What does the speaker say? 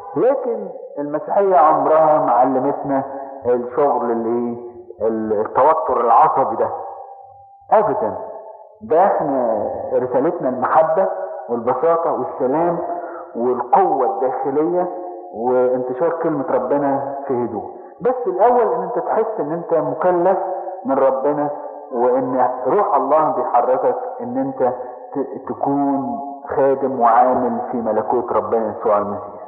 لكن المسيحية عمرها ما علمتنا الشغل اللي التوتر العصبي ده ابدا ده احنا رسالتنا المحبة والبساطة والسلام والقوة الداخلية وانتشار كلمة ربنا في هدوء بس الاول ان انت تحس ان انت مكلف من ربنا وان روح الله بيحركك ان انت تكون خادم وعامل في ملكوت ربنا يسوع المسيح